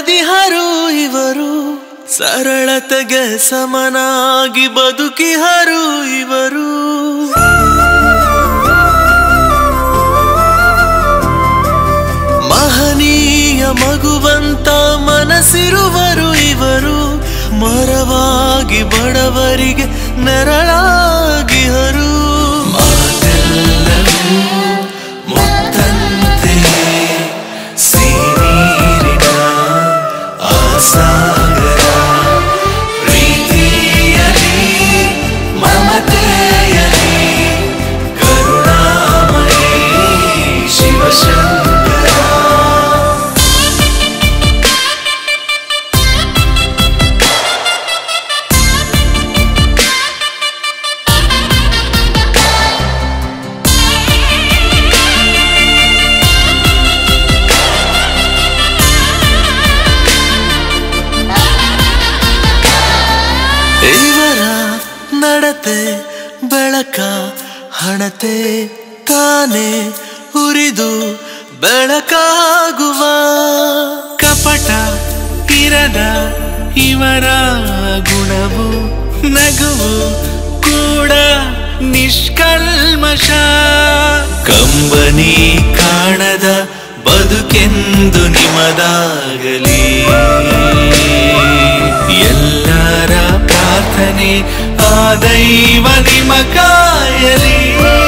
ಮೆರೆದಿಹರು ಇವರು ಸರಳತೆಗೆ ಸಮನಾಗಿ ಬದುಕಿಹರು ಇವರು ಮಹನೀಯ ಮಗುವಂತ ಮನಸ್ಸಿರುವರು ಇವರು ಮರವಾಗಿ ಬಡವರಿಗೆ ನೆರಳಾಗಿಹರು ಮಾತೆಲ್ಲವೂ ಮುತ್ತಂತೆ ಸಿನೀರಿನ ಆಸಾಗರ ಪ್ರೀತಿಯಲಿ ಮಮತೆಯಲಿ ಕರುಣಾಮಯಿ ಶಿವಶಂಕರ ಇವರ ನಡತೆ ಬೆಳಕ ಹಣತೆ ತಾನೇ ಉರಿದು ಬೆಳಕಾಗುವ ಕಪಟ ಇರದ ಇವರ ಗುಣವು ನಗುವು ಕೂಡ ನಿಷ್ಕಲ್ಮಶ ಕಂಬನಿ ಕಾಣದ ಬದುಕೆಂದು ನಿಮದಾಗಲಿ ಎಲ್ಲರ ಪ್ರಾರ್ಥನೆ ಆ ದೈವ ನಿಮ ಕಾಯಲಿ